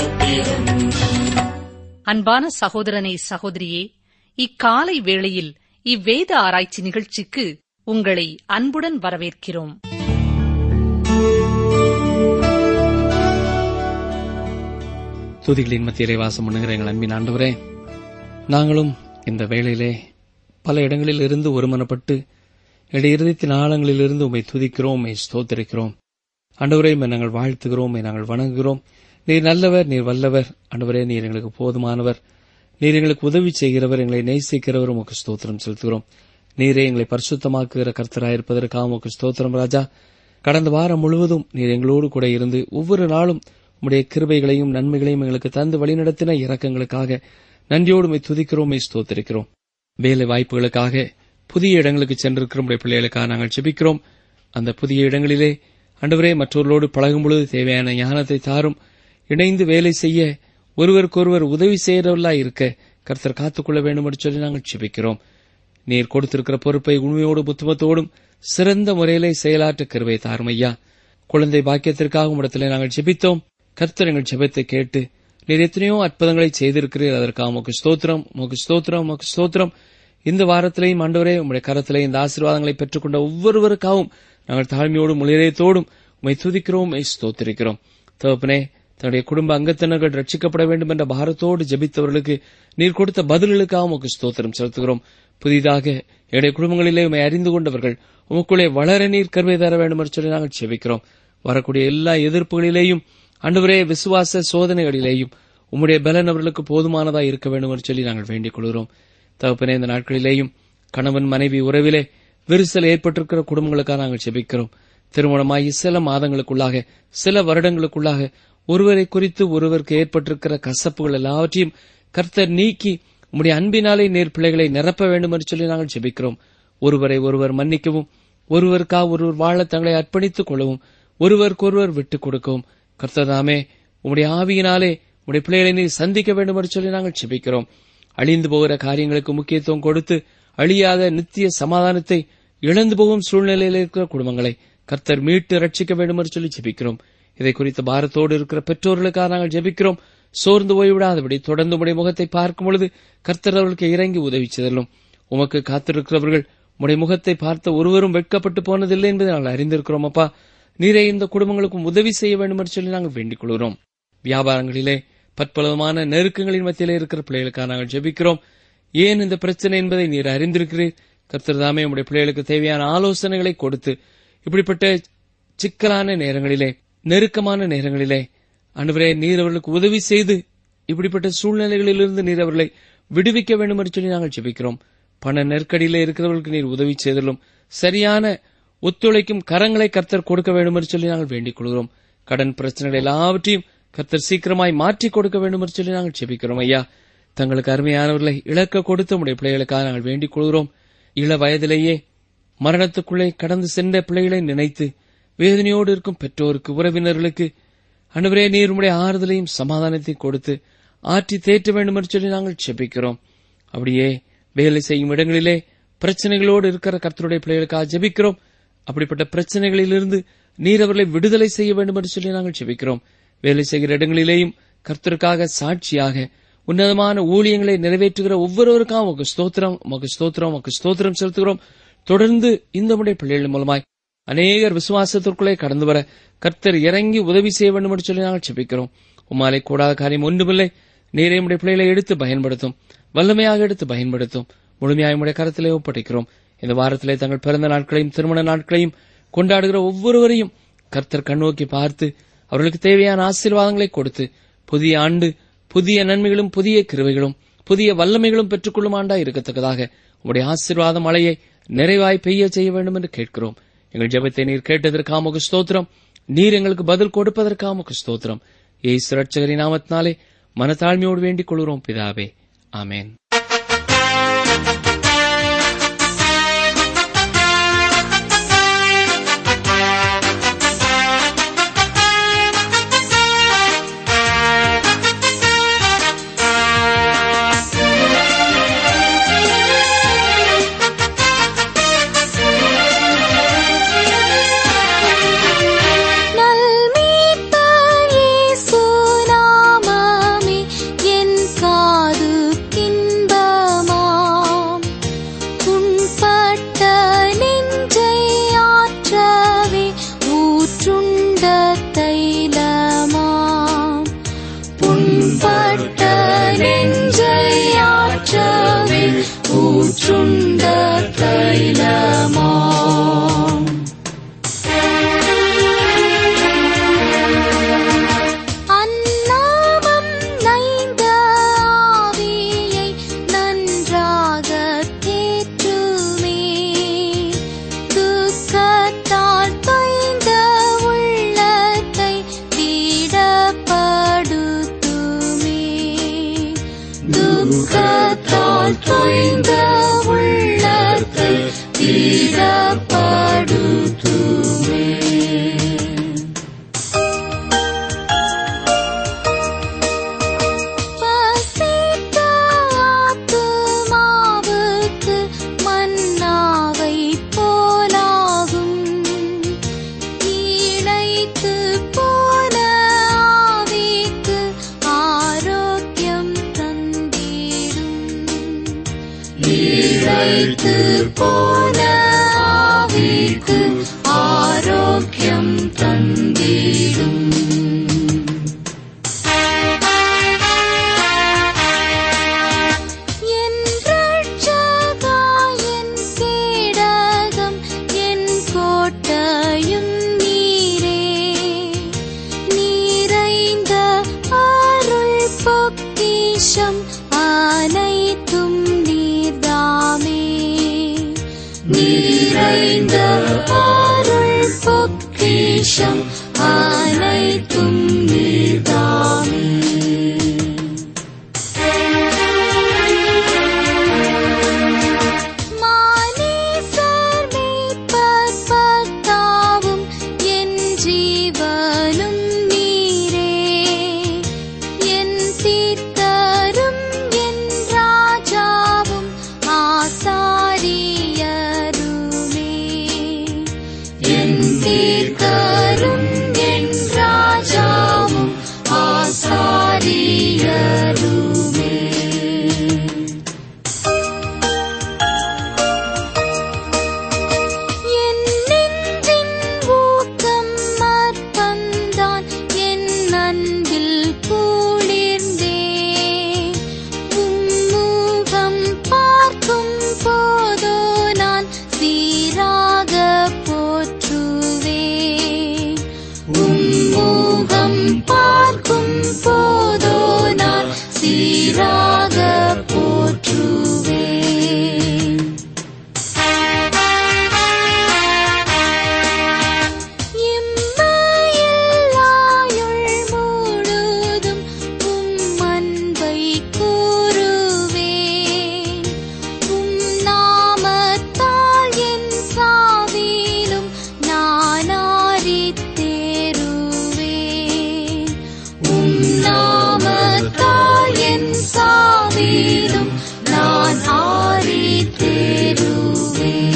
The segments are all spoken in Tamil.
ஸ்தோத்திரம் அன்பான சகோதரனே சகோதரியே இக்காலை வேளையில் இவ்வேத ஆராய்ச்சி நிகழ்ச்சிக்கு உங்களை அன்புடன் வரவேற்கிறோம் துதிகளின் மத்தியிலே வாசம் பண்ணுகிற எங்கள் அன்பின் ஆண்டவரே நாங்களும் இந்த வேளையிலே பல இடங்களில் இருந்து ஒருமனப்பட்டு எங்களுடைய இருதயத்தின் ஆழங்களிலிருந்து உம்மை துதிக்கிறோம் உம்மை ஸ்தோத்திரிக்கிறோம் ஆண்டவரே உம்மை நாங்கள் வாழ்த்துகிறோம் உம்மை நாங்கள் வணங்குகிறோம் நீர் நல்லவர் நீர் வல்லவர் ஆண்டவரே நீர் எங்களுக்கு போதுமானவர் நீர் எங்களுக்கு உதவி செய்கிறவர் எங்களை நேசிக்கிறவர் உமக்கு ஸ்தோத்திரம் செலுத்துகிறோம் நீரே எங்களை பரிசுத்தமாக்குகிற கர்த்தராயிருப்பதற்காக உமக்கு ஸ்தோத்திரம் ராஜா கடந்த வாரம் முழுவதும் நீர் எங்களோடு கூட இருந்து ஒவ்வொரு நாளும் உம்முடைய கிருபைகளையும் நன்மைகளையும் எங்களுக்கு தந்து வழிநடத்தின இரக்கங்களுக்காக நன்றியோடு உம்மை துதிக்கிறோம் உம்மை ஸ்தோத்திரிக்கிறோம் வேலை வாய்ப்புகளுக்காக புதிய இடங்களுக்கு சென்றிருக்கிற உடைய பிள்ளைகளுக்காக நாங்கள் ஜெபிக்கிறோம் அந்த புதிய இடங்களிலே ஆண்டவரே மற்றவர்களோடு பழகும் பொழுது தேவையான ஞானத்தை தாரும் இணைந்து வேலை செய்ய ஒருவருக்கொருவர் உதவி செய்கிறவர்களாய் இருக்க கர்த்தர் காத்துக்கொள்ள வேண்டும் என்று சொல்லி நாங்கள் ஜெபிக்கிறோம் நீர் கொடுத்திருக்கிற பொறுப்பை உண்மையோடு புத்துவத்தோடும் சிறந்த முறையிலே செயலாற்ற கருவை தாரும் ஐயா குழந்தை பாக்கியத்திற்காக உம்மிடத்திலே நாங்கள் ஜெபித்தோம் கர்த்தர் எங்கள் ஜெபத்தை கேட்டு நீர் எத்தனையோ அற்புதங்களை செய்திருக்கிறீர் அதற்காக உமக்கு ஸ்தோத்திரம் உமக்கு ஸ்தோத்திரம் உமக்கு ஸ்தோத்திரம் இந்த வாரத்திலேயும் ஆண்டவரே உம்முடைய கரத்திலே இந்த ஆசீர்வாதங்களை பெற்றுக்கொண்ட ஒவ்வொருவருக்காகவும் நாங்கள் தாழ்மையோடும் முளிரயத்தோடும் உம்மை துதிக்கிறோம் உம்மை ஸ்தோத்திரிக்கிறோம் தகப்பனே தன்னுடைய குடும்ப அங்கத்தினர்கள் ரட்சிக்கப்பட வேண்டும் என்ற பாரத்தோடு ஜெபித்தவர்களுக்கு நீர் கொடுத்த பதில்களுக்காக உமக்கு ஸ்தோத்திரம் செலுத்துகிறோம் புதிதாக எங்களுடைய குடும்பங்களிலே உண்மை அறிந்து கொண்டவர்கள் உமக்குள்ளே வளர நீர் கருவை தர வேண்டும் என்று சொல்லி நாங்கள் செபிக்கிறோம் வரக்கூடிய எல்லா எதிர்ப்புகளிலேயும் அன்றுவரே விசுவாச சோதனைகளிலேயும் உம்முடைய பலன் அவர்களுக்கு போதுமானதா இருக்க வேண்டும் என்று சொல்லி நாங்கள் வேண்டிக் கொள்கிறோம் தகப்பனே இந்த நாட்களிலேயும் கணவன் மனைவி உறவிலே விரிசல் ஏற்பட்டிருக்கிற குடும்பங்களுக்காக நாங்கள் செபிக்கிறோம் திருமணமாகி சில மாதங்களுக்குள்ளாக சில வருடங்களுக்குள்ளாக ஒருவரை குறித்து ஒருவருக்கு ஏற்பட்டிருக்கிற கசப்புகள் எல்லாவற்றையும் கர்த்தர் நீக்கி உம்முடைய அன்பினாலே நேர் பிள்ளைகளை நிரப்ப வேண்டும் என்று சொல்லி நாங்கள் ஜெபிக்கிறோம் ஒருவரை ஒருவர் மன்னிக்கவும் ஒருவருக்காக ஒருவர் வாழ தங்களை அர்ப்பணித்துக் கொள்ளவும் ஒருவருக்கொருவர் விட்டுக் கொடுக்கவும் கர்த்ததாமே உம்முடைய ஆவியினாலே உம்முடைய பிள்ளைகளை நீர் சந்திக்க வேண்டும் என்று சொல்லி நாங்கள் ஜெபிக்கிறோம் அழிந்து போகிற காரியங்களுக்கு முக்கியத்துவம் கொடுத்து அழியாத நித்திய சமாதானத்தை இழந்து போகும் சூழ்நிலையில் இருக்கிற குடும்பங்களை கர்த்தர் மீட்டு ரட்சிக்க வேண்டும் என்று சொல்லி ஜெபிக்கிறோம் இதை குறித்த பாரத்தோடு இருக்கிற பெற்றோர்களுக்காக நாங்கள் ஜெபிக்கிறோம் சோர்ந்து போய்விடாதபடி தொடர்ந்து உடைய முகத்தை பார்க்கும் பொழுது கர்த்தர் அவர்களுக்கு இறங்கி உதவி செய்தலும் உமக்கு காத்திருக்கிறவர்கள் உடைய முகத்தை பார்த்த ஒருவரும் வெட்கப்பட்டு போனதில்லை என்பதை நாங்கள் அறிந்திருக்கிறோம் அப்பா நீரே இந்த குடும்பங்களுக்கும் உதவி செய்ய வேண்டும் என்று சொல்லி நாங்கள் வேண்டிக் கொள்கிறோம் வியாபாரங்களிலே பற்பலவிதமான நெருக்கங்களின் மத்தியிலே இருக்கிற பிள்ளைகளுக்காக நாங்கள் ஜெபிக்கிறோம் ஏன் இந்த பிரச்சனை என்பதை நீர் அறிந்திருக்கிறீர் கர்த்தர் தாமே உடைய பிள்ளைகளுக்கு தேவையான ஆலோசனைகளை கொடுத்து இப்படிப்பட்ட சிக்கலான நேரங்களிலே நெருக்கமான நேரங்களிலே அன்றுவரே நீர் அவர்களுக்கு உதவி செய்து இப்படிப்பட்ட சூழ்நிலைகளிலிருந்து நீர் அவர்களை விடுவிக்க வேண்டும் என்று சொல்லி நாங்கள் ஜெபிக்கிறோம் பண நெருக்கடியிலே இருக்கிறவர்களுக்கு நீர் உதவி செய்தலும் சரியான ஒத்துழைக்கும் கரங்களை கர்த்தர் கொடுக்க வேண்டும் என்று சொல்லி நாங்கள் வேண்டிக் கொள்கிறோம் கடன் பிரச்சனைகள் எல்லாவற்றையும் கர்த்தர் சீக்கிரமாய் மாற்றிக் கொடுக்க வேண்டும் என்று சொல்லி நாங்கள் ஜெபிக்கிறோம் ஐயா தங்களுக்கு அருமையானவர்களை இழக்க கொடுத்த உடைய பிள்ளைகளுக்காக நாங்கள் வேண்டிக் கொள்கிறோம் இள வயதிலேயே மரணத்துக்குள்ளே கடந்து சென்ற பிள்ளைகளை நினைத்து வேதனையோடு இருக்கும் பெற்றோருக்கு உறவினர்களுக்கு அன்றுவரே நீர் உடைய ஆறுதலையும் சமாதானத்தையும் கொடுத்து ஆற்றி தேற்ற வேண்டும் என்று சொல்லி நாங்கள் செபிக்கிறோம் அப்படியே வேலை செய்யும் இடங்களிலே பிரச்சனைகளோடு இருக்கிற கர்த்தருடைய பிள்ளைகளுக்காக ஜெபிக்கிறோம் அப்படிப்பட்ட பிரச்சனைகளிலிருந்து நீர் அவர்களை விடுதலை செய்ய வேண்டும் என்று சொல்லி நாங்கள் ஜெபிக்கிறோம் வேலை செய்கிற இடங்களிலேயும் கர்த்தருக்காக சாட்சியாக உன்னதமான ஊழியங்களை நிறைவேற்றுகிற ஒவ்வொருவருக்காக உமக்கு ஸ்தோத்திரம் உமக்கு ஸ்தோத்திரம் உமக்கு ஸ்தோத்திரம் செலுத்துகிறோம் தொடர்ந்து இந்த முறை பிள்ளைகள் மூலமாய் அநேகர் விசுவாசத்திற்குள்ளே கடந்து வர கர்த்தர் இறங்கி உதவி செய்ய வேண்டும் என்று சொல்லி நாங்கள் செபிக்கிறோம் உமாலை கூடாத காரியம் ஒன்றுமில்லை நீரே உடைய பிள்ளைகளை எடுத்து பயன்படுத்தும் வல்லமையாக எடுத்து பயன்படுத்தும் முழுமையாக உடைய கரத்திலே ஒப்படைக்கிறோம் இந்த வாரத்திலே தங்கள் பிறந்த நாட்களையும் திருமண நாட்களையும் கொண்டாடுகிற ஒவ்வொருவரையும் கர்த்தர் கண்ணோக்கி பார்த்து அவர்களுக்கு தேவையான ஆசீர்வாதங்களை கொடுத்து புதிய ஆண்டு புதிய நன்மைகளும் புதிய கிருவைகளும் புதிய வல்லமைகளும் பெற்றுக்கொள்ளும் ஆண்டா இருக்கத்தக்கதாக உங்களுடைய ஆசீர்வாத மழையை நிறைவாய் பெய்ய செய்ய வேண்டும் என்று கேட்கிறோம் எங்கள் ஜெபத்தை நீர் கேட்டதற்காக உமக்கு ஸ்தோத்திரம் நீர் எங்களுக்கு பதில் கொடுப்பதற்காக உமக்கு ஸ்தோத்திரம் ஏசு ரட்சகரின் நாமத்தினாலே மனத்தாழ்மையோடு வேண்டிக் கொள்கிறோம் பிதாவே ஆமென் நல்மீட்பர் இயேசு நாமத்தில் சுண்ட தைலமோ அந்நாமம் நைந்த ஆவியை நன்றாக தேற்றுமே துக்கத்தால் தொய்ந்த உள்ளத்தை திடப்படுத்துமே துக்கத்தால் தொய்ந்த உள்ளத்தை திடப்படுத்துமே பசித்த ஆத்துமாவுக்கு மன்னாவை போலாகும் இளைத்து போன ஆவிக்கு ஆரோக்கியம் தந்திடும் இளைத்து போன ஆவிக்கு ஆரோக்கியம் தந்திடும் என் ரட்சகா, என் கேடகம், என் கோட்டையும் நீரே. நிறைந்த அருள் பொக்கிஷம் அனைத்தும் நீர்தாமே நிறைந்த அருள் பொக்கிஷம் அனைத்தும் நீர்தாமே மானேசர் மேய்ப்பர் பர்த்தாவும் என் ஜீவனும் நீரே என் தீர்த்தரும் என் ராஜாவும் ஆசாரியருமே என் தீர்த்தரும் என் ராஜாவும் ஆசாரியருமே என் நெஞ்சின் ஊக்கம் மற்பந்தான் என் அன்பில் குளிர்ந்தே உம்முகம் பார்க்கும் போதோ நான் சீராக போற்றுவேன் உம்முகம் பார்க்கும் போதோ நான் சீராக போற்றுவேன் இம்மையில்லாயுள் முழுதும் உம் அன்பை கூறுவேன். உம் நாமத்தால் என் சாவிலும் நான் ஆரித்தேறுவேன். உம் நாமத்தால் என் சாவிலும் நான் ஆரித்தேறுவேன்.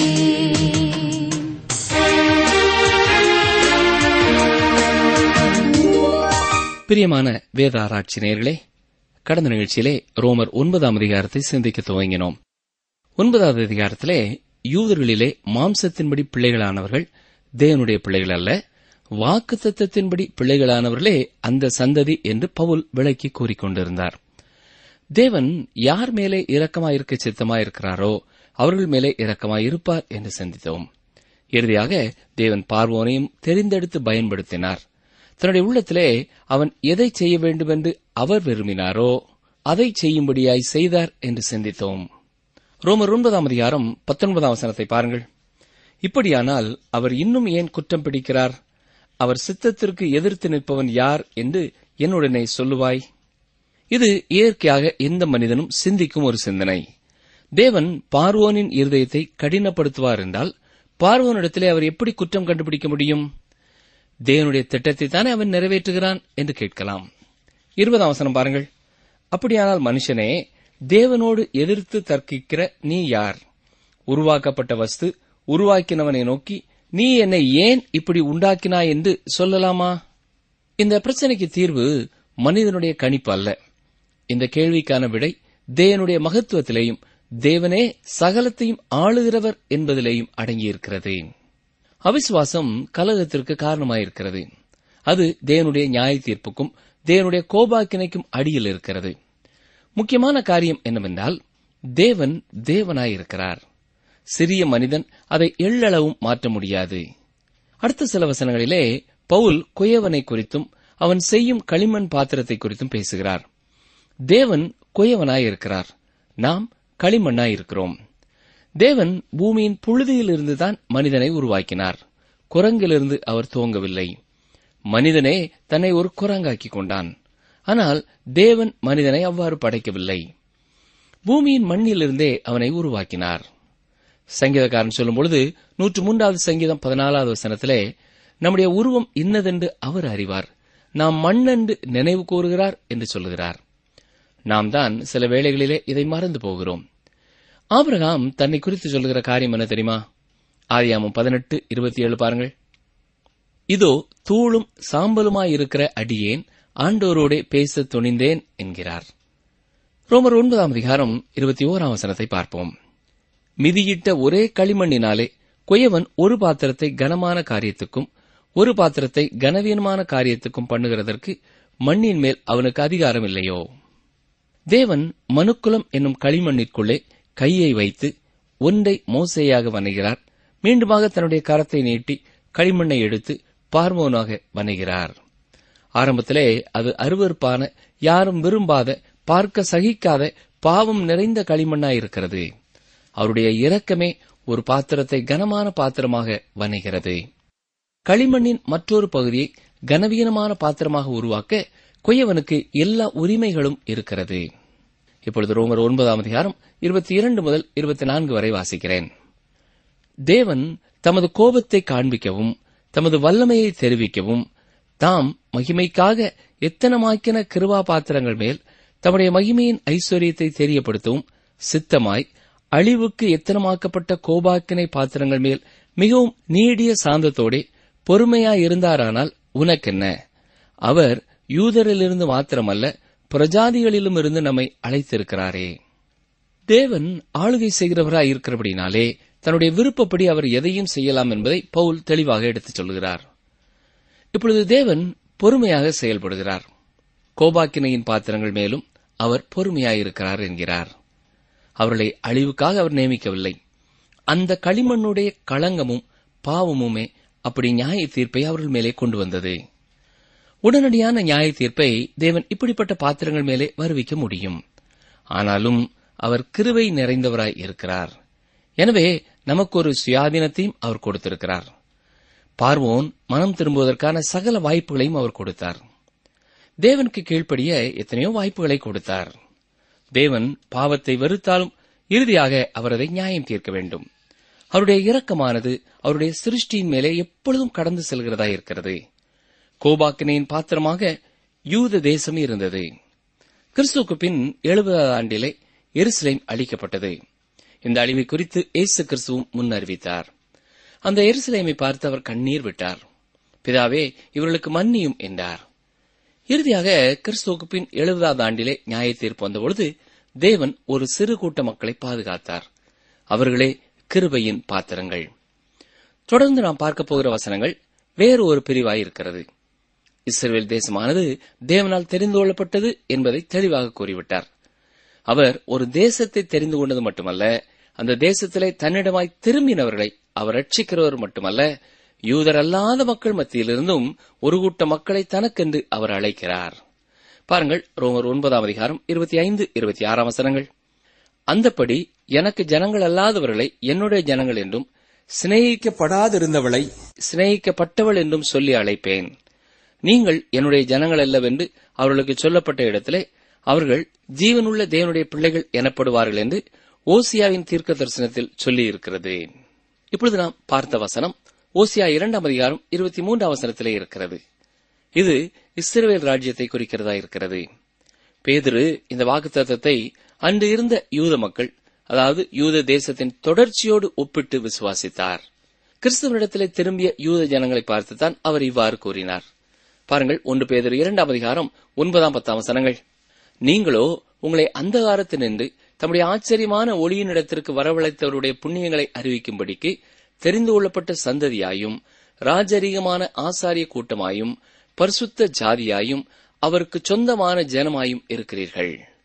பிரியமான வேத ஆராய்ச்சி நேயர்களே கடந்த நிகழ்ச்சியிலே ரோமர் ஒன்பதாம் அதிகாரத்தை சிந்திக்க துவங்கினோம் ஒன்பதாவது அதிகாரத்திலே யூதர்களிலே மாம்சத்தின்படி பிள்ளைகளானவர்கள் தேவனுடைய பிள்ளைகள் அல்ல வாக்கு தத்தத்தின்படி பிள்ளைகளானவர்களே அந்த சந்ததி என்று பவுல் விளக்கி கூறிக்கொண்டிருந்தார் தேவன் யார் மேலே இரக்கமாயிருக்க சித்தமாயிருக்கிறாரோ அவர்கள் மேலே இரக்கமாயிருப்பார் என்று சிந்தித்தோம் இறுதியாக தேவன் பார்வோனையும் தெரிந்தெடுத்து பயன்படுத்தினார் தன்னுடைய உள்ளத்திலே அவன் எதை செய்ய வேண்டுமென்று அவர் விரும்பினாரோ அதை செய்யும்படியாய் செய்தார் என்று சிந்தித்தோம் ரோமர் ஒன்பதாம் அதிகாரம் பத்தொன்பதாம் வசனத்தை பாருங்கள் இப்படியானால் அவர் இன்னும் ஏன் குற்றம் பிடிக்கிறார் அவர் சித்தத்திற்கு எதிர்த்து நிற்பவன் யார் என்று என்னுடனே சொல்லுவாய் இது இயற்கையாக எந்த மனிதனும் சிந்திக்கும் ஒரு சிந்தனை தேவன் பார்வோனின் இருதயத்தை கடினப்படுத்துவார் என்றால் பார்வோனிடத்திலே அவர் எப்படி குற்றம் கண்டுபிடிக்க முடியும் தேவனுடைய திட்டத்தை தானே அவன் நிறைவேற்றுகிறான் என்று கேட்கலாம் இருபதாம் வசனம் பாருங்கள் அப்படியானால் மனுஷனே தேவனோடு எதிர்த்து தர்க்கிக்கிற நீ யார் உருவாக்கப்பட்ட வஸ்து உருவாக்கினவனை நோக்கி நீ என்னை ஏன் இப்படி உண்டாக்கினாய் என்று சொல்லலாமா இந்த பிரச்சனைக்கு தீர்வு மனிதனுடைய கணிப்பு அல்ல இந்த கேள்விக்கான விடை தேவனுடைய மகத்துவத்திலேயும் தேவனே சகலத்தையும் ஆளுகிறவர் என்பதிலேயும் அடங்கியிருக்கிறது அவிசுவாசம் கலகத்திற்கு காரணமாயிருக்கிறது அது தேவனுடைய நியாய தீர்ப்புக்கும் தேவனுடைய கோபாக்கினைக்கும் அடியில் இருக்கிறது முக்கியமான காரியம் என்னவென்றால் தேவன் தேவனாயிருக்கிறார் சிறிய மனிதன் அதை எள்ளளவும் மாற்ற முடியாது அடுத்த சில வசனங்களிலே பவுல் குயவனை குறித்தும் அவன் செய்யும் களிமண் பாத்திரத்தை குறித்தும் பேசுகிறார் தேவன் குயவனாயிருக்கிறார் நாம் களிமண்ணாயிருக்கிறோம் தேவன் பூமியின் புழுதியிலிருந்துதான் மனிதனை உருவாக்கினார் குரங்கிலிருந்து அவர் துவங்கவில்லை மனிதனே தன்னை ஒரு குரங்காக்கிக் கொண்டான் ஆனால் தேவன் மனிதனை அவ்வாறு படைக்கவில்லை பூமியின் மண்ணிலிருந்தே அவனை உருவாக்கினார் சங்கீதக்காரன் சொல்லும் பொழுது நூற்று மூன்றாவது சங்கீதம் பதினாலாவது வசனத்திலே நம்முடைய உருவம் இன்னதென்று அவர் அறிவார் நாம் மண்ணென்று நினைவு கூறுகிறார் என்று சொல்லுகிறார் நாம் தான் சில வேளைகளிலே இதை மறந்து போகிறோம் ஆபிரகாம் தன்னை குறித்து சொல்லுகிற காரியம் என்ன தெரியுமா ஆதியாமம் பதினெட்டு இருபத்தி ஏழு பாருங்கள் இதோ தூளும் சாம்பலுமாயிருக்கிற அடியேன் ஆண்டோரோடே பேச துணிந்தேன் என்கிறார் ரோமர் ஒன்பதாம் அதிகாரம் இருபத்தி ஓராம் வசனத்தை பார்ப்போம் மிதியிட்ட ஒரே களிமண்ணினாலே குயவன் ஒரு பாத்திரத்தை கனமான காரியத்துக்கும் ஒரு பாத்திரத்தை கனவீனமான காரியத்துக்கும் பண்ணுகிறதற்கு மண்ணின் மேல் அவனுக்கு அதிகாரம் இல்லையோ தேவன் மனுக்குலம் என்னும் களிமண்ணிற்குள்ளே கையை வைத்து ஒன்றை மோசையாக வணைகிறார் மீண்டுமாக தன்னுடைய கரத்தை நீட்டி களிமண்ணை எடுத்து பார்வோனாக வணைகிறார் ஆரம்பத்திலே அது அருவருப்பான யாரும் விரும்பாத பார்க்க சகிக்காத பாவம் நிறைந்த களிமண்ணாயிருக்கிறது அவருடைய இரக்கமே ஒரு பாத்திரத்தை கனமான பாத்திரமாக வணைகிறது களிமண்ணின் மற்றொரு பகுதியை கனவீனமான பாத்திரமாக உருவாக்க குயவனுக்கு எல்லா உரிமைகளும் இருக்கிறது இப்பொழுது ரோமர் ஒன்பதாம் அதிகாரம் இருபத்தி இரண்டு முதல் இருபத்தி நான்கு வரை வாசிக்கிறேன் தேவன் தமது கோபத்தை காண்பிக்கவும் தமது வல்லமையை தெரிவிக்கவும் தாம் மகிமைக்காக எத்தனமாக்கின கிருபா பாத்திரங்கள் மேல் தம்முடைய மகிமையின் ஐஸ்வர்யத்தை தெரியப்படுத்தவும் சித்தமாய் அழிவுக்கு எத்தனமாக்கப்பட்ட கோபாக்கினை பாத்திரங்கள் மேல் மிகவும் நீடிய சாந்தத்தோடே பொறுமையாயிருந்தாரானால் உனக்கென்ன அவர் யூதரிலிருந்து மாத்திரமல்ல பிரஜாதிகளிலும் இருந்து நம்மை அழைத்திருக்கிறாரே தேவன் ஆளுகை செய்கிறவராய் இருக்கிறபடினாலே தன்னுடைய விருப்பப்படி அவர் எதையும் செய்யலாம் என்பதை பவுல் தெளிவாக எடுத்துச் சொல்கிறார் இப்பொழுது தேவன் பொறுமையாக செயல்படுகிறார் கோபாக்கினையின் பாத்திரங்கள் மேலும் அவர் பொறுமையாயிருக்கிறார் என்கிறார் அவர்களை அழிவுக்காக அவர் நியமிக்கவில்லை அந்த களிமண்ணுடைய களங்கமும் பாவமுமே அப்படி நியாய தீர்ப்பை அவர்கள் மேலே கொண்டு வந்தது உடனடியான நியாய தீர்ப்பை தேவன் இப்படிப்பட்ட பாத்திரங்கள் மேலே வருவிக்க முடியும் ஆனாலும் அவர் கிருவை நிறைந்தவராய் இருக்கிறார் எனவே நமக்கு ஒரு சுயாதீனத்தையும் அவர் கொடுத்திருக்கிறார் பார்வோன் மனம் திரும்புவதற்கான சகல வாய்ப்புகளையும் அவர் கொடுத்தார் தேவனுக்கு கீழ்ப்படிய எத்தனையோ வாய்ப்புகளை கொடுத்தார் தேவன் பாவத்தை வெறுத்தாலும் இறுதியாக அவர் அதை நியாயம் தீர்க்க வேண்டும் அவருடைய இரக்கமானது அவருடைய சிருஷ்டியின் மேலே எப்பொழுதும் கடந்து செல்கிறதா இருக்கிறது கோபாக்கினையின் பாத்திரமாக யூத தேசம் இருந்தது கிறிஸ்துவுக்கு பின் எழுபதாவது ஆண்டிலே எருசலேம் அழிக்கப்பட்டது இந்த அழிவை குறித்து இயேசு கிறிஸ்துவும் முன் அறிவித்தார் அந்த எருசலேமை பார்த்து அவர் கண்ணீர் விட்டார் பிதாவே இவர்களுக்கு மன்னியும் என்றார் இறுதியாக கிறிஸ்துவுக்கு பின் எழுபதாவது ஆண்டிலே நியாய தீர்ப்பு வந்தபொழுது தேவன் ஒரு சிறு கூட்ட மக்களை பாதுகாத்தார் அவர்களே கிருபையின் பாத்திரங்கள் தொடர்ந்து நாம் பார்க்க போகிற வசனங்கள் வேறு ஒரு பிரிவாய் இருக்கிறது இஸ்ரேல் தேசமானது தேவனால் தெரிந்து கொள்ளப்பட்டது என்பதை தெளிவாக கூறிவிட்டார் அவர் ஒரு தேசத்தை தெரிந்து கொண்டது மட்டுமல்ல அந்த தேசத்திலே தன்னிடமாய் திரும்பினவர்களை அவர் ரட்சிக்கிறவர் மட்டுமல்ல யூதர் அல்லாத மக்கள் மத்தியிலிருந்தும் ஒரு கூட்ட மக்களை தனக்கென்று அவர் அழைக்கிறார் பாருங்கள் ரோமர் ஒன்பதாம் அதிகாரம் இருபத்தி ஐந்து இருபத்தி ஆறாம் வசனங்கள் அந்தப்படி எனக்கு ஜனங்கள் அல்லாதவர்களை என்னுடைய ஜனங்கள் என்றும் சிநேகிக்கப்படாதிருந்தவளை சிநேகிக்கப்பட்டவள் என்றும் சொல்லி அழைப்பேன் நீங்கள் என்னுடைய ஜனங்கள் அல்லவென்று அவர்களுக்கு சொல்லப்பட்ட இடத்திலே அவர்கள் ஜீவனுள்ள தேவனுடைய பிள்ளைகள் எனப்படுவார்கள் என்று ஓசியாவின் தீர்க்க தரிசனத்தில் சொல்லியிருக்கிறது இப்பொழுது நாம் பார்த்த வசனம் ஓசியா இரண்டாம் அதிகாரம் இருபத்தி மூன்றாம் வசனத்திலே இருக்கிறது இது இஸ்ரேல் ராஜ்யத்தை குறிக்கிறதா இருக்கிறது பேதுரு இந்த வாக்குத்தத்தத்தை அன்று இருந்த யூத மக்கள் அதாவது யூத தேசத்தின் தொடர்ச்சியோடு ஒப்பிட்டு விசுவாசித்தார் கிறிஸ்துவனிடத்திலே திரும்பிய யூத ஜனங்களை பார்த்துத்தான் அவர் இவ்வாறு கூறினார் பாருங்கள் ஒன்று பேதர் இரண்டாம் அதிகாரம் ஒன்பதாம் பத்தாம் வசனங்கள் நீங்களோ உங்களை அந்தகாரத்தினின்று தம்முடைய ஆச்சரியமான ஒளியினிடத்திற்கு வரவழைத்தவருடைய புண்ணியங்களை அறிவிக்கும்படிக்கு தெரிந்து கொள்ளப்பட்ட சந்ததியாயும் ராஜரீகமான ஆசாரிய கூட்டமாயும் பரிசுத்த ஜாதியாயும் அவருக்கு சொந்தமான ஜனமாயும் இருக்கிறீர்கள்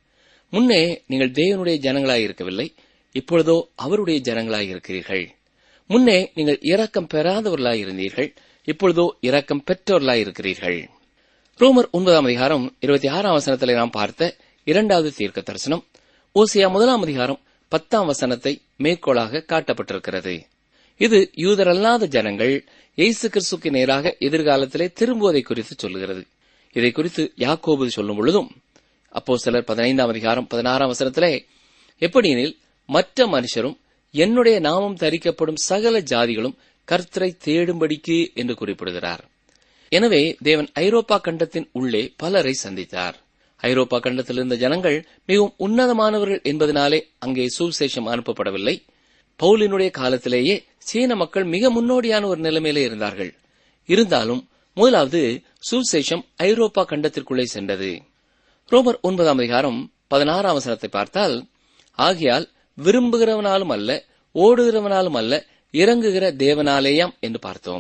முன்னே நீங்கள் தேவனுடைய ஜனங்களாய் இருக்கவில்லை இப்பொழுதோ அவருடைய ஜனங்களாய் இருக்கிறீர்கள் முன்னே நீங்கள் இரக்கம் பெறாதவர்களாய் இருந்தீர்கள் இப்பொழுதோ இரக்கம் பெற்றவர்களாய் இருக்கிறீர்கள் ரோமர் ஒன்பதாம் அதிகாரம் இருபத்தி ஆறாம் வசனத்திலே நாம் பார்த்த இரண்டாவது தீர்க்க தரிசனம் ஓசியா முதலாம் அதிகாரம் பத்தாம் வசனத்தை மேற்கோளாக காட்டப்பட்டிருக்கிறது இது யூதரல்லாத ஜனங்கள் இயேசு கிறிஸ்துக்கு நேராக எதிர்காலத்திலே திரும்புவதை குறித்து சொல்லுகிறது இதை குறித்து யாக்கோபு சொல்லும் பொழுதும் அப்போ சிலர் பதினைந்தாம் அதிகாரம் பதினாறாம் வசனத்திலே எப்படியெனில் மற்ற மனுஷரும் என்னுடைய நாமம் தரிக்கப்படும் சகல ஜாதிகளும் கர்த்தரை தேடும்படிக்கு என்று குறிப்பிடுகிறார் எனவே தேவன் ஐரோப்பா கண்டத்தின் உள்ளே பலரை சந்தித்தார் ஐரோப்பா கண்டத்தில் இருந்த ஜனங்கள் மிகவும் உன்னதமானவர்கள் என்பதனாலே அங்கே சுவிசேஷம் அனுப்பப்படவில்லை பவுலினுடைய காலத்திலேயே சீன மக்கள் மிக முன்னோடியான ஒரு நிலைமையிலே இருந்தார்கள் இருந்தாலும் முதலாவது சுவிசேஷம் ஐரோப்பா கண்டத்திற்குள்ளே சென்றது ரோமர் ஒன்பதாம் அதிகாரம் பதினாறாம் வசனத்தை பார்த்தால் ஆகையால் விரும்புகிறவனாலும் அல்ல ஓடுகிறவனாலும் அல்ல இறங்குகிற தேவனாலேயாம் என்று பார்த்தோம்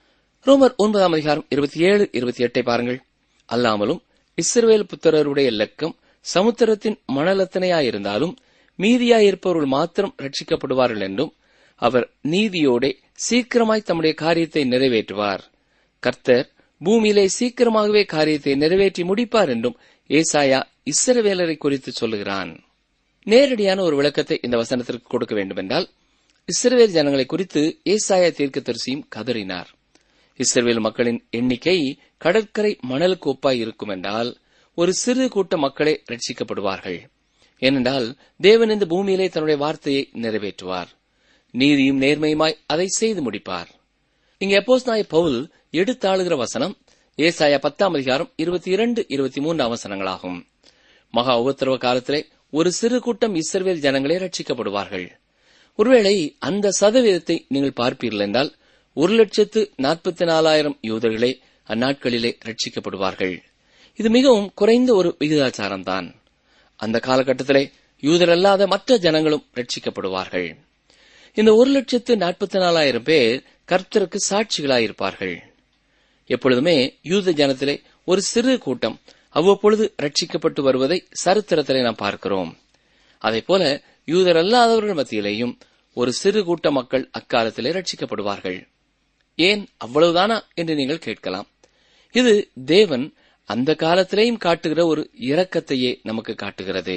ரோமர் ஒன்பதாம் அதிகாரம் இருபத்தி ஏழு இருபத்தி எட்டை பாருங்கள் அல்லாமலும் இஸ்ரவேல் புத்திரருடைய லக்கம் சமுத்திரத்தின் மணலத்தனையாயிருந்தாலும் மீதியாயிருப்பவர்கள் மாத்திரம் ரட்சிக்கப்படுவார்கள் என்றும் அவர் நீதியோடே சீக்கிரமாய் தம்முடைய காரியத்தை நிறைவேற்றுவார் கர்த்தர் பூமியிலே சீக்கிரமாகவே காரியத்தை நிறைவேற்றி முடிப்பார் என்றும் ஏசாயா இஸ்ரவேலரை குறித்து சொல்லுகிறான் நேரடியான ஒரு விளக்கத்தை இந்த வசனத்திற்கு கொடுக்க வேண்டுமென்றால் இஸ்ரவேல் ஜனங்களை குறித்து ஏசாயா தீர்க்கதரிசியும் கதறினார் இஸ்ரவேல் மக்களின் எண்ணிக்கை கடற்கரை மணலுக்கு ஒப்பாய் இருக்கும் என்றால் ஒரு சிறு கூட்ட மக்களே ரட்சிக்கப்படுவார்கள் ஏனென்றால் தேவன் இந்த பூமியிலே தன்னுடைய வார்த்தையை நிறைவேற்றுவார் நீதியும் நேர்மையுமாய் அதை செய்து முடிப்பார் இங்கே அப்போஸ் நாய் பவுல் எடுத்தாளுகிற வசனம் ஏசாயா பத்தாம் அதிகாரம் இருபத்தி இரண்டு இருபத்தி மூன்றாம் வசனங்களாகும் மகா உபத்திரவ காலத்திலே ஒரு சிறு கூட்டம் இஸ்ரவேல் ஜனங்களே ரட்சிக்கப்படுவார்கள் ஒருவேளை அந்த சதவீதத்தை நீங்கள் பார்ப்பீர்கள் என்றால் ஒரு லட்சத்து நாற்பத்தி நாலாயிரம் யூதர்களே அந்நாட்களிலே ரட்சிக்கப்படுவார்கள் இது மிகவும் குறைந்த ஒரு விகிதாச்சாரம்தான் அந்த காலகட்டத்திலே யூதரல்லாத மற்ற ஜனங்களும் ரட்சிக்கப்படுவார்கள் இந்த ஒரு லட்சத்து நாற்பத்தி நாலாயிரம் பேர் கர்த்தருக்கு சாட்சிகளாயிருப்பார்கள் எப்பொழுதுமே யூத ஜனத்திலே ஒரு சிறு கூட்டம் அவ்வப்பொழுது ரட்சிக்கப்பட்டு வருவதை சரித்திரத்திலே நாம் பார்க்கிறோம் அதே போல யூதர் அல்லாதவர்கள் மத்தியிலேயும் ஒரு சிறு கூட்ட மக்கள் அக்காலத்திலே ரட்சிக்கப்படுவார்கள் ஏன் அவ்வளவுதானா என்று நீங்கள் கேட்கலாம் இது தேவன் அந்த காலத்திலேயும் காட்டுகிற ஒரு இரக்கத்தையே நமக்கு காட்டுகிறது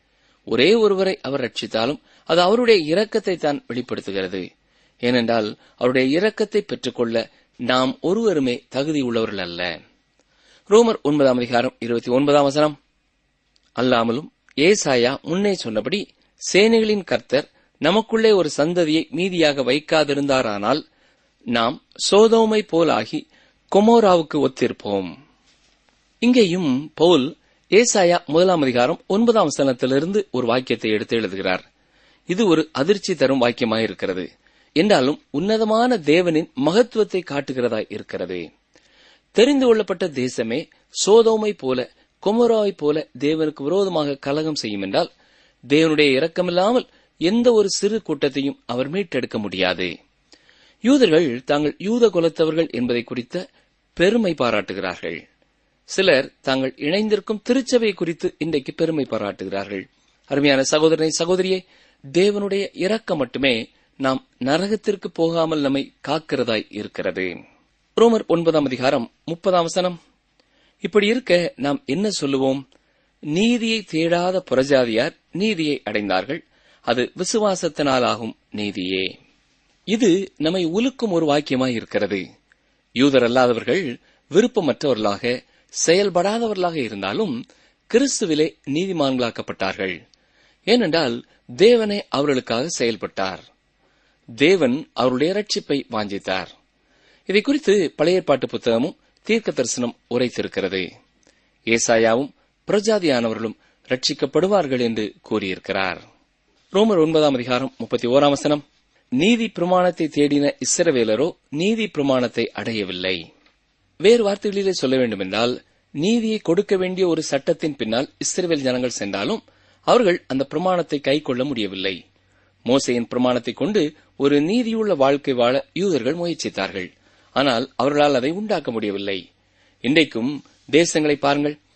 ஒரே ஒருவரை அவர் ரட்சித்தாலும் அது அவருடைய இரக்கத்தை தான் வெளிப்படுத்துகிறது ஏனென்றால் அவருடைய இரக்கத்தை பெற்றுக்கொள்ள நாம் ஒருவருமே தகுதி உள்ளவர்கள் அல்ல ரோமர் ஒன்பதாம் அதிகாரம் இருபத்தி ஒன்பதாம் வசனம் அல்லாமலும் ஏசாயா முன்னே சொன்னபடி சேனைகளின் கர்த்தர் நமக்குள்ளே ஒரு சந்ததியை மீதியாக வைக்காதிருந்தாரானால் நாம் சோதோமை போலாகி கொமோராவுக்கு ஒத்திருப்போம் இங்கேயும் பவுல் ஏசாயா முதலாம் அதிகாரம் ஒன்பதாம் வசனத்திலிருந்து ஒரு வாக்கியத்தை எடுத்து எழுதுகிறார் இது ஒரு அதிர்ச்சி தரும் வாக்கியமாயிருக்கிறது என்றாலும் உன்னதமான தேவனின் மகத்துவத்தை காட்டுகிறதாய் இருக்கிறது தெரிந்து கொள்ளப்பட்ட தேசமே சோதோமை போல கொமோராவை போல தேவனுக்கு விரோதமாக கலகம் செய்யும் என்றால் தேவனுடைய இரக்கமில்லாமல் எந்த ஒரு சிறு கூட்டத்தையும் அவர் மீட்டெடுக்க முடியாது யூதர்கள் தாங்கள் யூத குலத்தவர்கள் என்பதை குறித்த பெருமை பாராட்டுகிறார்கள் சிலர் தாங்கள் இணைந்திருக்கும் திருச்சபை குறித்து இன்றைக்கு பெருமை பாராட்டுகிறார்கள் அருமையான சகோதரனை சகோதரியே தேவனுடைய இரக்கம் மட்டுமே நாம் நரகத்திற்கு போகாமல் நம்மை காக்கிறதாய் இருக்கிறது ரோமர் ஒன்பதாம் அதிகாரம் முப்பதாம் வசனம் இப்படி இருக்க நாம் என்ன சொல்லுவோம் நீதியை தேடாத புறஜாதியார் நீதியை அடைந்தார்கள் அது விசுவாசத்தினாலாகும் நீதியே இது நம்மை உலுக்கும் ஒரு வாக்கியமாய் இருக்கிறது யூதர் அல்லாதவர்கள் விருப்பமற்றவர்களாக செயல்படாதவர்களாக இருந்தாலும் கிறிஸ்துவிலே நீதிமான்களாக்கப்பட்டார்கள் ஏனென்றால் தேவனே அவர்களுக்காக செயல்பட்டார் தேவன் அவருடைய ரட்சிப்பை வாஞ்சித்தார் இதை குறித்து பழைய ஏற்பாட்டு புத்தகமும் தீர்க்க தரிசனம் உரைத்திருக்கிறது ஏசாயாவும் பிரஜாதியானவர்களும் ரட்சிக்கப்படுவார்கள் என்று கூறியிருக்கிறார் ரோமர் ஒன்பதாம் அதிகாரம் முப்பத்தி ஓராம் வசனம் நீதி பிரமாணத்தை தேடின இஸ்ரவேலரோ நீதி பிரமாணத்தை அடையவில்லை வேறு வார்த்தைகளிலே சொல்ல வேண்டுமென்றால் நீதியை கொடுக்க வேண்டிய ஒரு சட்டத்தின் பின்னால் இஸ்ரவேல் ஜனங்கள் சென்றாலும் அவர்கள் அந்த பிரமாணத்தை கைக்கொள்ள முடியவில்லை மோசையின் பிரமாணத்தை கொண்டு ஒரு நீதியுள்ள வாழ்க்கை வாழ யூதர்கள் முயற்சித்தார்கள் ஆனால் அவர்களால் அதை உண்டாக்க முடியவில்லை இன்றைக்கும் தேசங்களை பாருங்கள்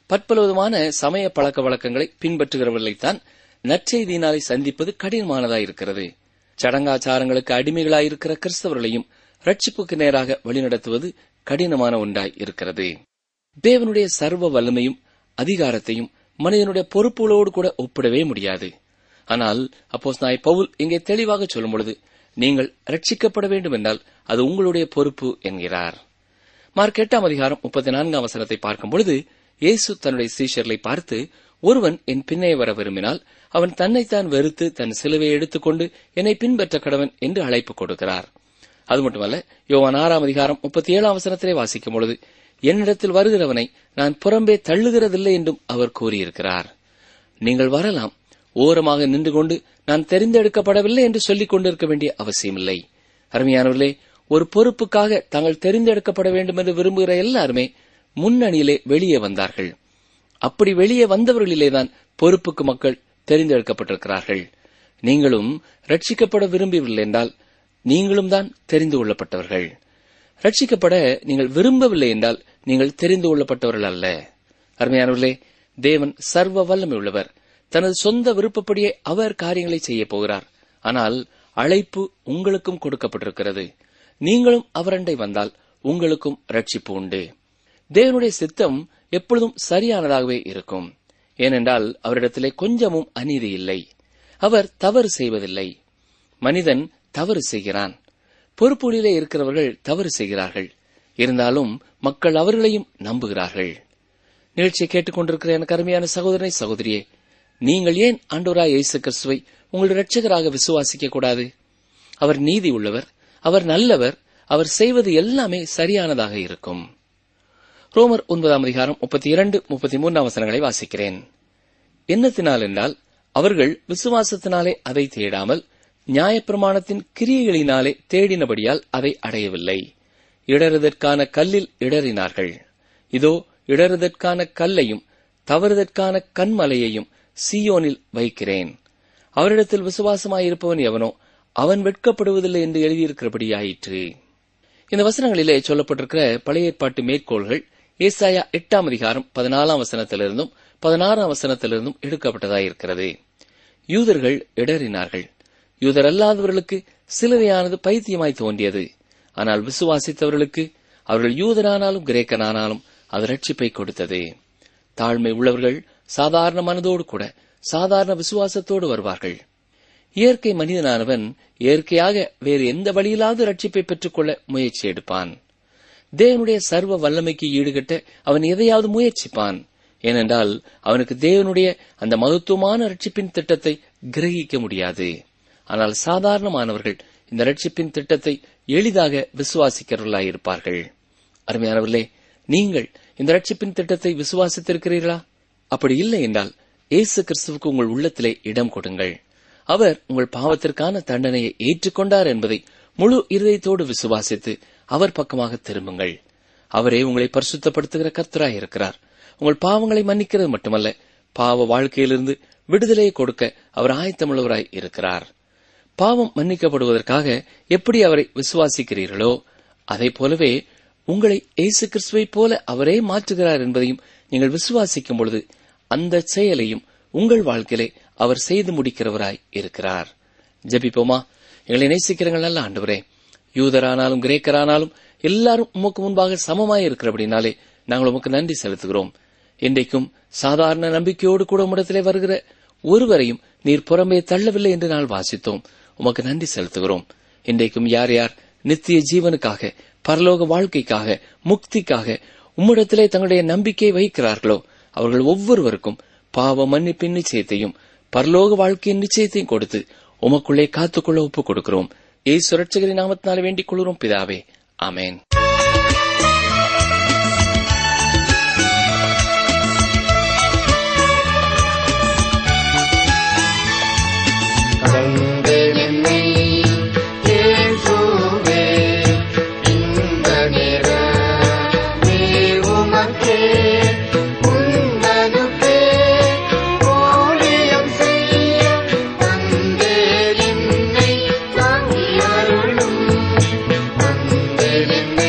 பற்பலவிதமான சமய பழக்க வழக்கங்களை பின்பற்றுகிறவர்களைத்தான் நற்செய்தியினாலே சந்திப்பது கடினமானதாயிருக்கிறது சடங்காச்சாரங்களுக்கு அடிமைகளாயிருக்கிற கிறிஸ்தவர்களையும் ரட்சிப்புக்கு நேராக வழிநடத்துவது கடினமான ஒன்றாய் இருக்கிறது தேவனுடைய சர்வ வல்லமையும் அதிகாரத்தையும் மனிதனுடைய பொறுப்புகளோடு கூட ஒப்பிடவே முடியாது ஆனால் அப்போஸ் நாய் பவுல் இங்கே தெளிவாக சொல்லும் பொழுது நீங்கள் ரட்சிக்கப்பட வேண்டும் என்றால் அது உங்களுடைய பொறுப்பு என்கிறார் மார்க் எட்டாம் அதிகாரம் முப்பத்தி நான்காம் வசனத்தை பார்க்கும் பொழுது இயேசு தன்னுடைய சீஷர்களை பார்த்து ஒருவன் என் பின்னே வர விரும்பினால் அவன் தன்னைத்தான் வெறுத்து தன் சிலுவையை எடுத்துக்கொண்டு என்னை பின்பற்ற கடவன் என்று அழைப்பு கொடுக்கிறார் அது மட்டுமல்ல யோவான் ஆறாம் அதிகாரம் முப்பத்தி ஏழாம் வசனத்திலே வாசிக்கும் பொழுது என்னிடத்தில் வருகிறவனை நான் புறம்பே தள்ளுகிறதில்லை என்றும் அவர் கூறியிருக்கிறார் நீங்கள் வரலாம் ஓரமாக நின்று கொண்டு நான் தெரிந்தெடுக்கப்படவில்லை என்று சொல்லிக் கொண்டிருக்க வேண்டிய அவசியமில்லை அருமையானவர்களே ஒரு பொறுப்புக்காக தாங்கள் தெரிந்தெடுக்கப்பட வேண்டும் என்று விரும்புகிற எல்லாருமே முன்னணியிலே வெளியே வந்தார்கள் அப்படி வெளியே வந்தவர்களிலேதான் பொறுப்புக்கு மக்கள் தெரிந்தெடுக்கப்பட்டிருக்கிறார்கள் நீங்களும் ரட்சிக்கப்பட விரும்பவில்லை என்றால் நீங்களும் தான் தெரிந்து கொள்ளப்பட்டவர்கள் ரட்சிக்கப்பட நீங்கள் விரும்பவில்லை என்றால் நீங்கள் தெரிந்து கொள்ளப்பட்டவர்கள் அல்ல அருமையானவர்களே தேவன் சர்வ வல்லமை உள்ளவர் தனது சொந்த விருப்பப்படியே அவர் காரியங்களை செய்ய போகிறார் ஆனால் அழைப்பு உங்களுக்கும் கொடுக்கப்பட்டிருக்கிறது நீங்களும் அவரண்டை வந்தால் உங்களுக்கும் ரட்சிப்பு உண்டு தேவனுடைய சித்தம் எப்பொழுதும் சரியானதாகவே இருக்கும் ஏனென்றால் அவரிடத்திலே கொஞ்சமும் அநீதி இல்லை அவர் தவறு செய்வதில்லை மனிதன் தவறு செய்கிறான் பொறுப்புகளிலே இருக்கிறவர்கள் தவறு செய்கிறார்கள் இருந்தாலும் மக்கள் அவர்களையும் நம்புகிறார்கள் நிகழ்ச்சியை கேட்டுக்கொண்டிருக்கிற எனக்கு அருமையான சகோதரனை சகோதரியே நீங்கள் ஏன் ஆண்டோராய் இயேசு கிறிஸ்துவை உங்கள் இரட்சகராக விசுவாசிக்க கூடாது அவர் நீதி உள்ளவர் அவர் நல்லவர் அவர் செய்வது எல்லாமே சரியானதாக இருக்கும் ரோமர் ஒன்பதாம் அதிகாரம் முப்பத்தி இரண்டு முப்பத்தி மூன்றாம் வசனங்களை வாசிக்கிறேன் என்னத்தினால் என்றால் அவர்கள் விசுவாசத்தினாலே அதை தேடாமல் நியாயப்பிரமாணத்தின் கிரியைகளினாலே தேடினபடியால் அதை அடையவில்லை இடறுதற்கான கல்லில் இடறினார்கள் இதோ இடறுதற்கான கல்லையும் தவறுதற்கான கண்மலையையும் சீயோனில் வைக்கிறேன் அவரிடத்தில் விசுவாசமாயிருப்பவன் எவனோ அவன் வெட்கப்படுவதில்லை என்று எழுதியிருக்கிறபடியாயிற்று இந்த வசனங்களிலே சொல்லப்பட்டிருக்கிற பழைய ஏற்பாட்டு மேற்கோள்கள் ஏசாயா எட்டாம் அதிகாரம் பதினாலாம் வசனத்திலிருந்தும் பதினாறாம் வசனத்திலிருந்தும் எடுக்கப்பட்டதாயிருக்கிறது யூதர்கள் இடறினார்கள் யூதர் அல்லாதவர்களுக்கு சிலுவையானது பைத்தியமாய் தோன்றியது ஆனால் விசுவாசித்தவர்களுக்கு அவர்கள் யூதரானாலும் கிரேக்கனானாலும் அது ரட்சிப்பை கொடுத்தது தாழ்மை உள்ளவர்கள் சாதாரண மனதோடு கூட சாதாரண விசுவாசத்தோடு வருவார்கள் இயற்கை மனிதனானவன் இயற்கையாக வேறு எந்த வழியிலாவது ரட்சிப்பை பெற்றுக்கொள்ள முயற்சி எடுப்பான் தேவனுடைய சர்வ வல்லமைக்கு ஈடுகட்ட அவன் எதையாவது முயற்சிப்பான் ஏனென்றால் அவனுக்கு தேவனுடைய அந்த மகத்துவமான ரட்சிப்பின் திட்டத்தை கிரகிக்க முடியாது ஆனால் சாதாரணமானவர்கள் இந்த ரட்சிப்பின் திட்டத்தை எளிதாக விசுவாசிக்கிறவர்களாயிருப்பார்கள் அருமையானவர்களே நீங்கள் இந்த ரட்சிப்பின் திட்டத்தை விசுவாசித்திருக்கிறீர்களா அப்படி இல்லை என்றால் இயேசு கிறிஸ்துவுக்கு உங்கள் உள்ளத்திலே இடம் கொடுங்கள் அவர் உங்கள் பாவத்திற்கான தண்டனையை ஏற்றுக்கொண்டார் என்பதை முழு இருதயத்தோடு விசுவாசித்து அவர் பக்கமாக திரும்புங்கள் அவரே உங்களை பரிசுத்தப்படுத்துகிற கர்த்தராய் இருக்கிறார் உங்கள் பாவங்களை மன்னிக்கிறது மட்டுமல்ல பாவ வாழ்க்கையிலிருந்து விடுதலையை கொடுக்க அவர் ஆயத்தமுள்ளவராய் இருக்கிறார் பாவம் மன்னிக்கப்படுவதற்காக எப்படி அவரை விசுவாசிக்கிறீர்களோ அதை போலவே உங்களை இயேசு கிறிஸ்துவைப் போல அவரே மாற்றுகிறார் என்பதையும் நீங்கள் விசுவாசிக்கும் பொழுது அந்த செயலையும் உங்கள் வாழ்க்கையிலே அவர் செய்து முடிக்கிறவராய் இருக்கிறார் ஜெபிப்போமா எங்களை நேசிக்கிறங்கள் நல்ல ஆண்டவரே யூதரானாலும் கிரேக்கரானாலும் எல்லாரும் உமக்கு முன்பாக சமமாய் இருக்கிறபடினாலே நாங்கள் உமக்கு நன்றி செலுத்துகிறோம் இன்றைக்கும் சாதாரண நம்பிக்கையோடு கூட உம்மிடத்திலே வருகிற ஒருவரையும் நீர் புறம்பே தள்ளவில்லை என்று நாள் வாசித்தோம் உமக்கு நன்றி செலுத்துகிறோம் இன்றைக்கும் யார் யார் நித்திய ஜீவனுக்காக பரலோக வாழ்க்கைக்காக முக்திக்காக உம்மிடத்திலே தங்களுடைய நம்பிக்கை வைக்கிறார்களோ அவர்கள் ஒவ்வொருவருக்கும் பாவ மன்னிப்பின் நிச்சயத்தையும் பரலோக வாழ்க்கையின் நிச்சயத்தையும் கொடுத்து உமக்குள்ளே காத்துக்கொள்ள ஒப்புக் கொடுக்கிறோம் ஏய் சுரட்சகரின் நாமத்தினால வேண்டிக் கொள்கிறோம் பிதாவே ஆமேன் கண்டென்னை இயேசுவே இந்த நேரமே உமக்கே உந்தனுக்கே ஊழியம் செய்ய தந்தேன் என்னை தாங்கி அருளும் தந்தேன் என்னை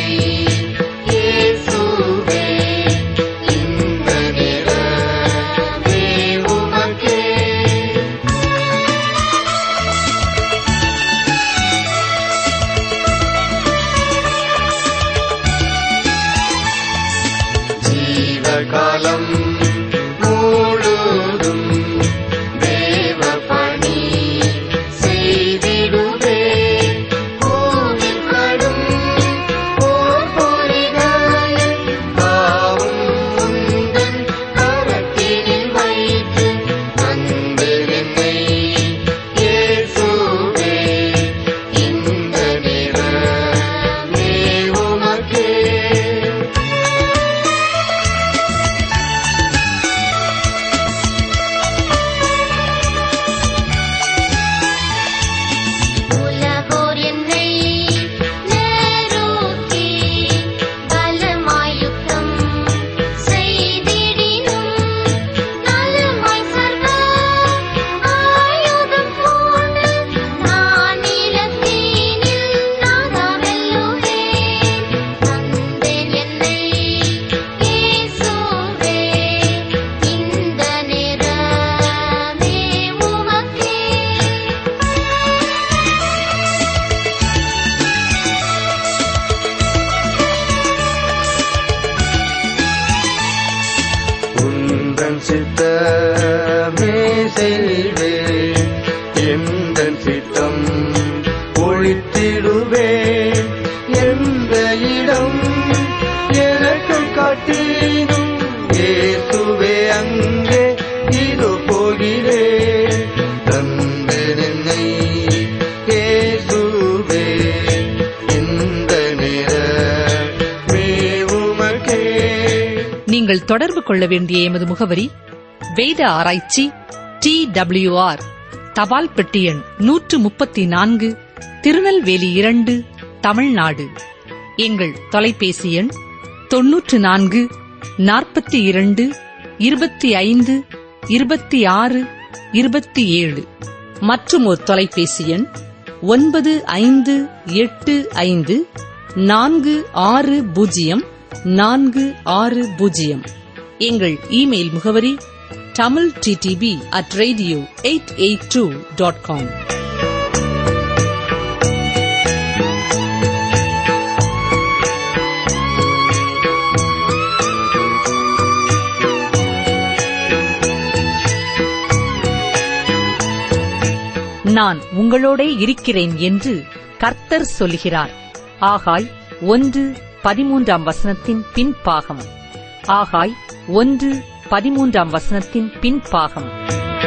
சித்தமே செய்வேன் எந்த சித்தம் ஒழித்திடுவேன் எந்த இடம் எனக்கு காட்டினும் இயேசுவே அங்கே இது போகிறேன் தந்தேன் என்னை இயேசுவே இந்த நேர உமக்கே நீங்கள் தொடர்பு கொள்ள வேண்டிய எமது முகவரி வேத ஆராய்ச்சி டி ஆர் தபால் பெட்டி எண் நூற்று முப்பத்தி நான்கு திருநெல்வேலி இரண்டு தமிழ்நாடு எங்கள் தொலைபேசி எண் தொன்னூற்று நான்கு நாற்பத்தி இரண்டு இருபத்தி ஐந்து இருபத்தி ஆறு இருபத்தி ஏழு மற்றும் ஒரு தொலைபேசி எண் ஒன்பது ஐந்து எட்டு ஐந்து நான்கு ஆறு பூஜ்ஜியம் நான்கு ஆறு பூஜ்ஜியம் எங்கள் இமெயில் முகவரி Tamil DTP at radio eight eight two dot com நான் உங்களோடே இருக்கிறேன் என்று கர்த்தர் சொல்கிறார் ஆகாய் ஒன்று பதிமூன்றாம் வசனத்தின் பின்பாகம் ஆகாய் ஒன்று பதிமூன்றாம் வசனத்தின் பின்பாகம்